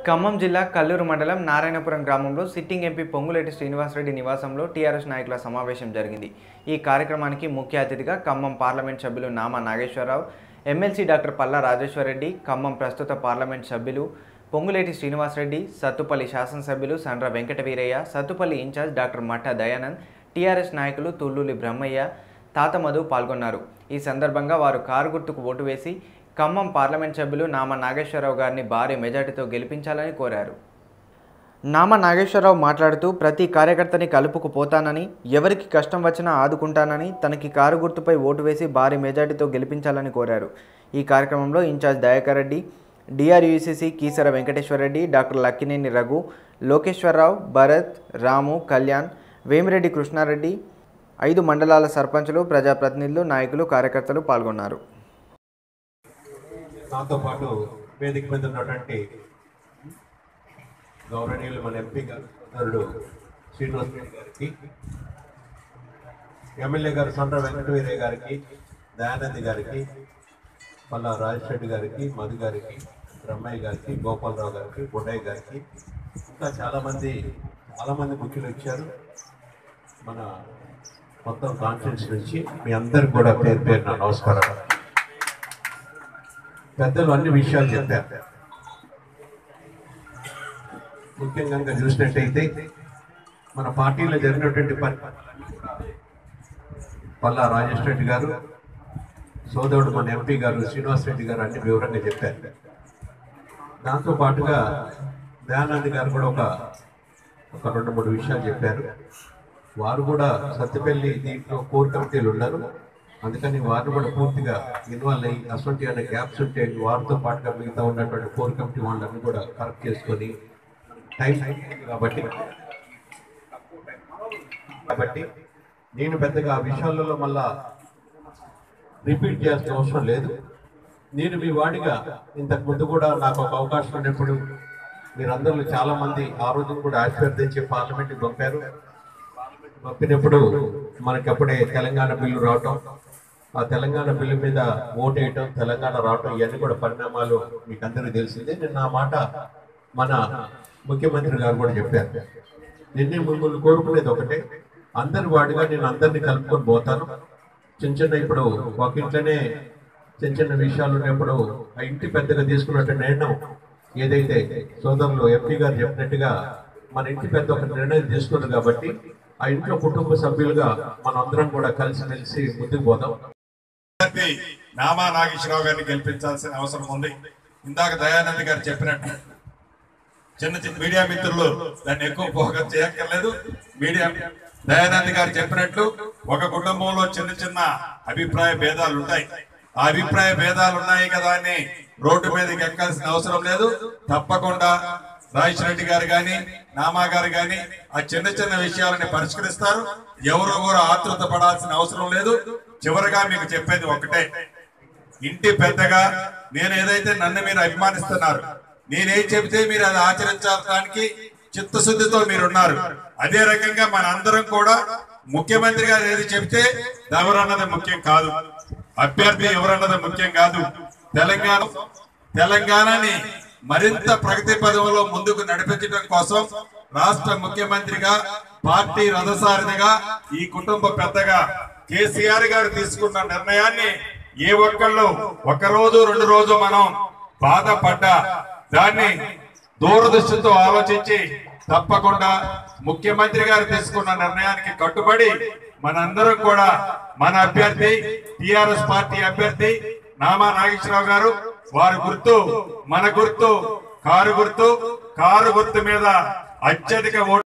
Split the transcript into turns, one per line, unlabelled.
ఖమ్మం జిల్లా కల్లూరు మండలం నారాయణపురం గ్రామంలో సిట్టింగ్ ఎంపీ పొంగులేటి శ్రీనివాసరెడ్డి నివాసంలో టీఆర్ఎస్ నాయకుల సమావేశం జరిగింది ఈ కార్యక్రమానికి ముఖ్య అతిథిగా ఖమ్మం పార్లమెంట్ సభ్యులు నామా నాగేశ్వరరావు ఎమ్మెల్సీ డాక్టర్ పల్లా రాజేశ్వరరెడ్డి ఖమ్మం ప్రస్తుత పార్లమెంట్ సభ్యులు పొంగులేటి శ్రీనివాసరెడ్డి సత్తుపల్లి శాసనసభ్యులు Sandra Venkata Veeraiah Sathupalli in-charge doctor Matta Dayanand TRS నాయకులు తుళ్ళూలి బ్రహ్మయ్య తాత మధు పాల్గొన్నారు ఈ సందర్భంగా వారు కారు గుర్తుకు ఓటు వేసి ఖమ్మం పార్లమెంట్ సభ్యులు నామ నాగేశ్వరరావు గారిని భారీ మెజార్టీతో గెలిపించాలని కోరారు నామ నాగేశ్వరరావు మాట్లాడుతూ ప్రతి కార్యకర్తని కలుపుకుపోతానని ఎవరికి కష్టం వచ్చినా ఆదుకుంటానని తనకి కారు గుర్తుపై ఓటు వేసి భారీ మెజార్టీతో గెలిపించాలని కోరారు ఈ కార్యక్రమంలో in-charge Dayakar Reddy DRUCC Keesara Venkateswara Reddy doctor Lakkineni Raghu Lokeswara Rao Bharat Ramu Kalyan Vemireddy Krishna Reddy ఐదు మండలాల సర్పంచులు ప్రజాప్రతినిధులు నాయకులు కార్యకర్తలు పాల్గొన్నారు
నాతో పాటు వేదిక మీద ఉన్నటువంటి గౌరవనీయులు మన ఎంపీ గారు శ్రీనివాస్ రెడ్డి గారికి ఎమ్మెల్యే గారు సొంత వెంకటవీరయ్య గారికి దయానంద్ గారికి పల్లా రాజేష్ రెడ్డి గారికి మధు గారికి బ్రహ్మయ్య గారికి గోపాలరావు గారికి బుడ్డయ్య గారికి ఇంకా చాలామంది చాలామంది ముఖ్యులు వచ్చారు మన మొత్తం కాన్ఫరెన్స్ నుంచి మీ అందరికి కూడా పేరు పేరు నా నమస్కారాలు పెద్దలు అన్ని విషయాలు చెప్పారు ముఖ్యంగా కనుక చూసినట్టయితే మన పార్టీలో జరిగినటువంటి పని పల్లా రాజేష్ రెడ్డి గారు సోదరుడు మన ఎంపీ గారు శ్రీనివాస్ రెడ్డి గారు అన్ని వివరంగా చెప్పారు దాంతో పాటుగా దయానంద్ గారు కూడా ఒక ఒక రెండు మూడు విషయాలు చెప్పారు వారు కూడా సత్తుపల్లి దీంట్లో కోర్ కమిటీలు ఉన్నారు అందుకని వారిని కూడా పూర్తిగా ఇన్వాల్వ్ అయ్యి అసొంటి అనే గ్యాప్స్ ఉంటే వారితో పాటుగా మిగతా ఉన్నటువంటి కోర్ కమిటీ వాళ్ళని కూడా కరెక్ట్ చేసుకొని టైం అయిపోయింది కాబట్టి కాబట్టి నేను పెద్దగా ఆ విషయాలలో మళ్ళా రిపీట్ చేయాల్సిన అవసరం లేదు నేను మీ వాడిగా ఇంతకు ముందు కూడా నాకు ఒక అవకాశం ఉన్నప్పుడు మీరందరూ చాలా మంది ఆ రోజు కూడా ఆశీర్వదించి పార్లమెంట్కి పంపారు పంపినప్పుడు మనకి అప్పుడే తెలంగాణ బిల్లు రావటం ఆ తెలంగాణ బిల్లు మీద ఓటు వేయటం తెలంగాణ రావటం ఇవన్నీ కూడా పరిణామాలు మీకు అందరికీ తెలిసిందే నేను నా మాట మన ముఖ్యమంత్రి గారు కూడా చెప్పారు నిన్నే మిమ్మల్ని కోరుకునేది ఒకటే అందరి వాడిగా నేను అందరినీ కలుపుకొని పోతాను చిన్న చిన్న ఇప్పుడు ఒక ఇంట్లోనే చిన్న చిన్న విషయాలు ఉన్నప్పుడు ఆ ఇంటి పెద్దగా తీసుకున్నట్టు నిర్ణయం ఏదైతే సోదరులు ఎంపీ గారు చెప్పినట్టుగా మన ఇంటి పెద్ద ఒక నిర్ణయం తీసుకున్నారు కాబట్టి ఆ ఇంట్లో కుటుంబ సభ్యులుగా మనందరం కూడా కలిసిమెలిసి ముందుకు పోదాం
అభ్యర్థి నామా నాగేశ్వరరావు గారిని గెలిపించాల్సిన అవసరం ఉంది ఇందాక దయానంద్ గారు చెప్పినట్టు చిన్న చిన్న మీడియా మిత్రులు దాన్ని ఎక్కువ ఫోకస్ చేయక్కర్లేదు మీడియా దయానంద్ గారు చెప్పినట్లు ఒక కుటుంబంలో చిన్న చిన్న అభిప్రాయ భేదాలు ఉంటాయి ఆ అభిప్రాయ భేదాలు ఉన్నాయి కదా అని రోడ్డు మీదకి ఎక్కాల్సిన అవసరం లేదు తప్పకుండా రాజేష్ రెడ్డి గారు గాని నామా గారు గాని ఆ చిన్న చిన్న విషయాలని పరిష్కరిస్తారు ఎవరు కూడా ఆతృత పడాల్సిన అవసరం లేదు చివరిగా మీకు చెప్పేది ఒకటే ఇంటి పెద్దగా నేను ఏదైతే నన్ను మీరు అభిమానిస్తున్నారు నేనేం చెబితే మీరు అది ఆచరించడానికి చిత్తశుద్ధితో మీరున్నారు అదే రకంగా మన అందరం కూడా ముఖ్యమంత్రి గారు ఏది చెబితే ఎవరన్నది ముఖ్యం కాదు అభ్యర్థి ఎవరన్నది ముఖ్యం కాదు తెలంగాణ తెలంగాణని మరింత ప్రగతి పదంలో ముందుకు నడిపించడం కోసం రాష్ట్ర ముఖ్యమంత్రిగా పార్టీ రథసారథిగా ఈ కుటుంబ పెద్దగా కేసీఆర్ గారు తీసుకున్న నిర్ణయాన్ని ఏ ఒక్కళ్ళు ఒక రోజు రెండు రోజు మనం బాధపడ్డా దాన్ని దూరదృష్టితో ఆలోచించి తప్పకుండా ముఖ్యమంత్రి గారు తీసుకున్న నిర్ణయానికి కట్టుబడి మనందరం కూడా మన అభ్యర్థి టిఆర్ఎస్ పార్టీ అభ్యర్థి నామా నాగేశ్వరరావు గారు వారి గుర్తు మన గుర్తు కారు గుర్తు కారు గుర్తు మీద అత్యధిక ఓటు